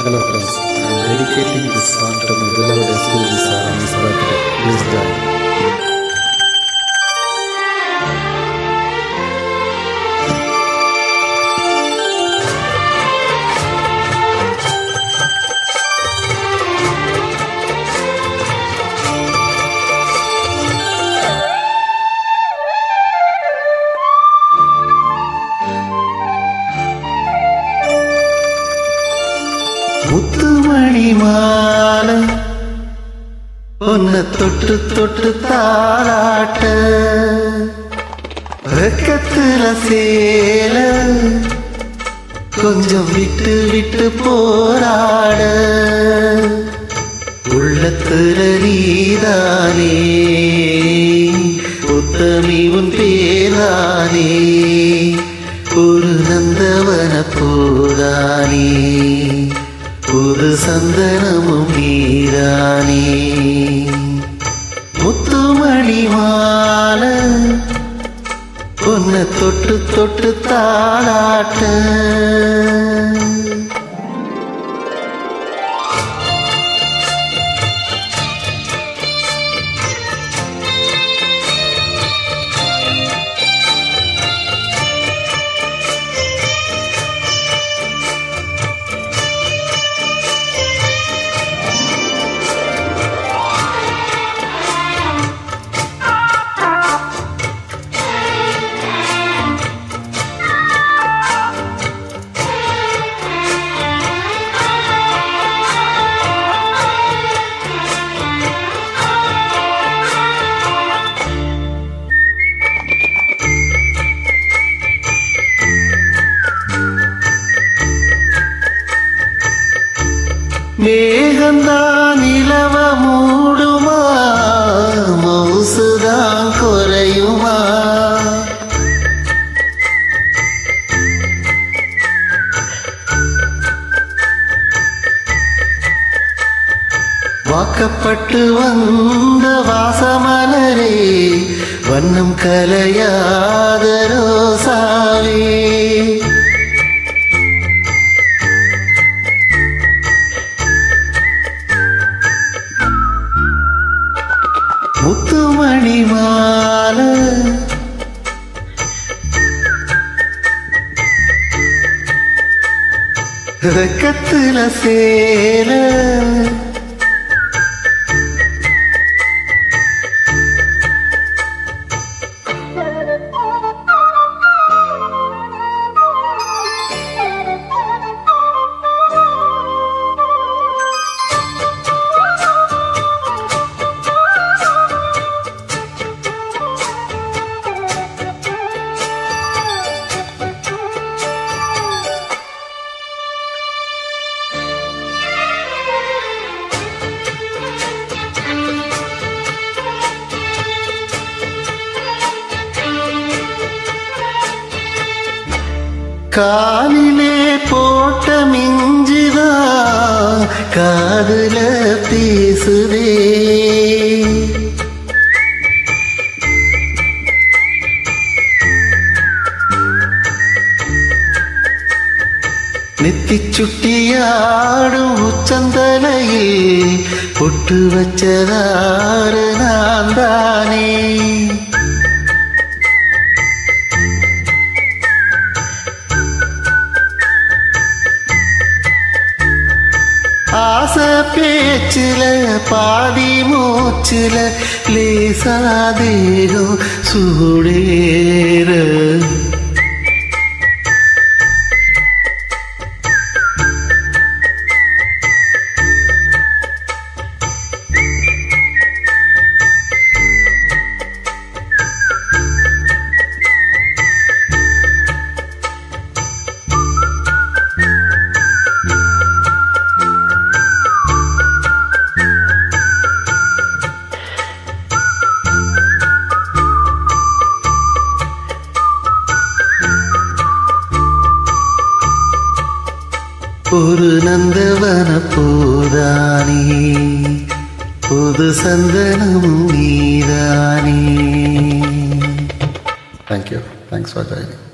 Hello friends, I am dedicating this song to my beloved SPB sir on his birthday. Please join. முத்துமணி மாலை உன்னை தொட்டு தொட்டு தாளாட்ட வெக்கத்துல சேல கொஞ்சம் விட்டு விட்டு போராட உள்ளத்துல நீதானே உத்தமி உன் பேரானே ஒரு நந்தவன போதானே புது சந்தனமும் நீரானே முத்துமணி மாலை உன்னை தொட்டு தொட்டு தாளாட்ட மேகந்தான் நிலவ மூடுமா மவுசுதான் குறையுமா வாக்கப்பட்டு வந்த வாசமலரே வண்ணம் கலையாத ரோசாவே முத்துமணி மாலை வெக்கத்துல சேல காலிலே போட்ட மிஞ்சுதா காதுல பேசுதே நெத்தி சுட்டியாடும் உச்சந்தலையில் பொட்டு வச்சதாறு நான் தானே ஆசை பேச்சுல பாதி மூச்சுல லேசாதேகம் சூடேற ஒரு நந்தவன போதானே புது சந்தனம் நீதானே Thank you. Thanks for joining.